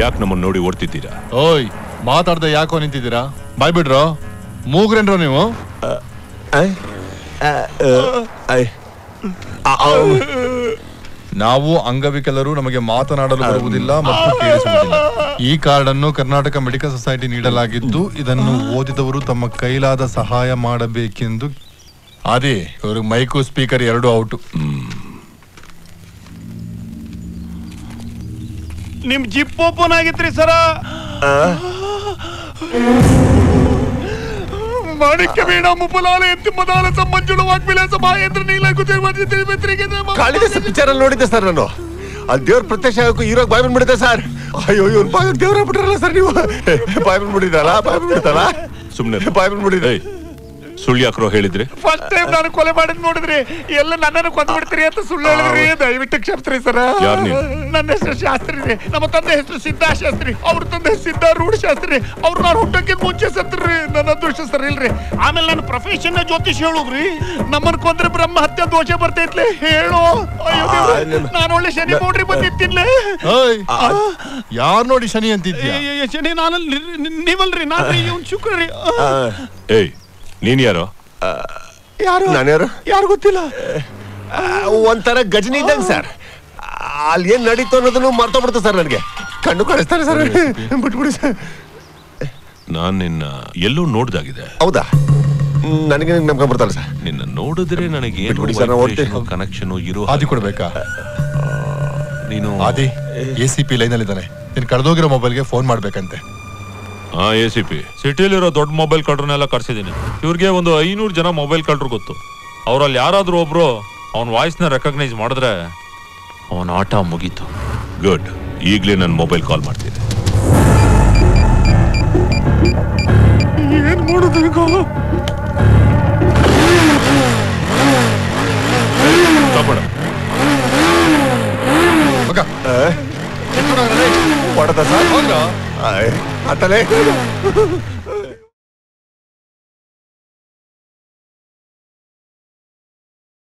ಯಾಕೆ ನಮ್ಮನ್ನ ನೋಡಿ ಓಡ್ತಿದ್ದೀರಾ ಓಯ್ ಮಾತಾಡ್ದೆ ಯಾಕೋ ನಿಂತಿದ್ದೀರಾ ಬಾಯ್ ಬಿಡ್ರೋ ಮೂಗ್ರೇನ್ರೋ ನೀವು ನಾವು ಅಂಗವಿಕಲರು ನಮಗೆ ಮಾತನಾಡಲು ಬರುವುದಿಲ್ಲ ಮತ್ತು ಕೇಳಿಸುವುದಿಲ್ಲ ಈ ಕಾರ್ಡ್ ಅನ್ನು ಕರ್ನಾಟಕ ಮೆಡಿಕಲ್ ಸೊಸೈಟಿ ನೀಡಲಾಗಿದ್ದು ಇದನ್ನು ಓದಿದವರು ತಮ್ಮ ಕೈಲಾದ ಸಹಾಯ ಮಾಡಬೇಕೆಂದು ಅದೇ ಇವರು ಮೈಕು ಸ್ಪೀಕರ್ ಎರಡು ಔಟು ನಿಮ್ ಜಿಪ್ ಓಪನ್ ಆಗಿತ್ರಿ ಸರ ಮಾಣಿಕ್ಯ ವೀಣ ಮುಪಲಾಲ ಎತ್ತಿ ಮದಾಲ ಸಂಮಂಜುಳ ವಾಗ್ವಿಲಾಸ ಮಹೇಂದ್ರ ನೀಲ ಕುಚೇರ್ ಮಧ್ಯ ತಿಳಿಮೆತ್ರಿಗೆ ಕಾಳಿದಾಸ ಪಿಕ್ಚರ್ ಅಲ್ಲಿ ನೋಡಿದ್ದೆ ಸರ್ ನಾನು ಆ ದೇವ್ರ ಪ್ರತ್ಯಕ್ಷ ಆಗಕ್ಕೂ ಹೀರೋಗ್ ಬಾಯ್ ಬಂದ್ಬಿಡುತ್ತೆ ಸರ್ ಅಯ್ಯೋ ಇವ್ನ ಬಾಯ್ ದೇವ್ರ ಬಿಟ್ರಲ್ಲ ಸರ್ ನೀವು ಬಾಯ್ ಬಂದ್ಬಿಟ್ಟಿದ್ದಲ್ಲ ಬಾಯ್ ಬಂದ್ಬಿಡ್ತಲ್ಲ ಸುಮ್ನೆ ಬಾಯ್ ಬಂದ್ಬಿಟ್ಟಿದೆ ಸುಳ್ಳು ಯಾಕ್ರೋ ಹೇಳಿದ್ರಿ ಫಸ್ಟ್ ಟೈಮ್ ನಾನು ಕೊಲೆ ಮಾಡಿದ್ ನೋಡಿದ್ರಿ ಎಲ್ಲ ನನ್ನನ್ನು ಕೊಂದ್ಬಿಡ್ತೀರಿ ಅಂತ ಸುಳ್ಳು ಹೇಳಿದ್ರಿ ದಯವಿಟ್ಟು ಕ್ಷಮಿಸ್ರಿ ಸರ ಯಾರ್ ನೀವು? ನನ್ನ ಹೆಸರು ಶಾಸ್ತ್ರಿ ರೀ ನಮ್ಮ ತಂದೆ ಹೆಸರು ಸಿದ್ದಾ ಶಾಸ್ತ್ರಿ ಅವ್ರ ತಂದೆ ಸಿದ್ಧಾರೂಢ ಶಾಸ್ತ್ರಿ ಅವ್ರು ನಾನು ಹುಟ್ಟಕ್ಕೆ ಮುಂಚೆ ಸತ್ರಿ ನನ್ನ ಅದೃಷ್ಟ ಸರಿ ಇಲ್ರಿ ಆಮೇಲೆ ನನ್ನ ಪ್ರೊಫೆಷನ್ ಜ್ಯೋತಿಷ್ ಹೇಳುಗ್ರಿ ನಮ್ಮನ್ ಕೊಂದ್ರೆ ಬ್ರಹ್ಮ ಹತ್ಯೆ ದೋಷ ಬರ್ತೈತ್ಲೆ ಹೇಳು ಅಯ್ಯೋ ದೇವ್ರೇ, ನಿಮ್ಮ- ನಾನು ಒಳ್ಳೆ ಶನಿ ನೋಡ್ರಿ ಬಂದಿತ್ತಿನ್ಲೆ ಓಯ್ ಯಾರ್ ನೋಡಿ ಶನಿ ಅಂತಿದ್ಯಾ ಏ, ಏ, ಶನಿ ನಾನು ನೀವಲ್ರಿ ನಾನು ಇವ್ನು ಶುಕ್ರ ರೀ ಏಯ್ ನೀನ್ ಯಾರೋ ಯಾರು ನಾನ್ಯಾರು ಯಾರು ಗೊತ್ತಿಲ್ಲ ಆ, ಒಂಥರ ಗಜನಿ ಇದ್ದಂಗೆ ಸರ್ ಅಲ್ಲಿ ಏನ್ ನಡೀತು ಅನ್ನೋದನ್ನು ಮರ್ತೋಗ್ಬಿಡ್ತು ಸರ್ ನನಗೆ ಕಣ್ಣು ಕಾಣಿಸ್ತಾರೆ ಸರ್ ಬಿಟ್ಬಿಡಿ ಸರ್ ನಾನ್ ನಿನ್ನ ಎಲ್ಲೋ ನೋಡ್ದಾಗಿದೆ ಹೌದಾ ನನಗೆ ನಂಬ್ಕೊಂಡ್ ಬರ್ತಾರೆ ಸರ್ ನಿನ್ನ ನೋಡಿದ್ರೆ ನನಗೆ ಬಿಟ್ಬಿಡಿ ಸರ್, ನಾವು ಹೊರಡ್ತೀವಿ. ಕನೆಕ್ಷನ್ ಇರೋ ಆದಿ ಕೊಡ್ಬೇಕಾ ನೀನು ಆದಿ ಎ ಸಿ ಪಿ ಲೈನ್ ಅಲ್ಲಿ ಇದ್ದಾನೆ ನೀನ್ ಕಳೆದೋಗಿರೋ ಮೊಬೈಲ್ಗೆ ಫೋನ್ ಮಾಡ್ಬೇಕಂತೆ ಹಾ ಎ ಸಿ ಪಿ ಸಿಟಿಲಿರೋ ದೊಡ್ಡ ಮೊಬೈಲ್ ಕಳ್ರನ್ನೆಲ್ಲ ಕರ್ಸಿದ್ದೀನಿ ಇವ್ರಿಗೆ ಒಂದು ಐನೂರು ಜನ ಮೊಬೈಲ್ ಕಳ್ರು ಗೊತ್ತು ಅವರಲ್ಲಿ ಯಾರಾದ್ರೂ ಒಬ್ರು ಅವನ ವಾಯ್ಸ್ನ ರೆಕಗ್ನೈಸ್ ಮಾಡಿದ್ರೆ ಅವನ ಆಟ ಮುಗೀತು ಗುಡ್ ಈಗಲೇ ನನ್ನ ಮೊಬೈಲ್ ಕಾಲ್ ಮಾಡ್ತೀನಿ ಏನ್ ಮಾಡೋದು ತಗೊಳ ಮಗ ಹೊಡೆದ ಸರ್ ಆಯ್, ಆತಲೇ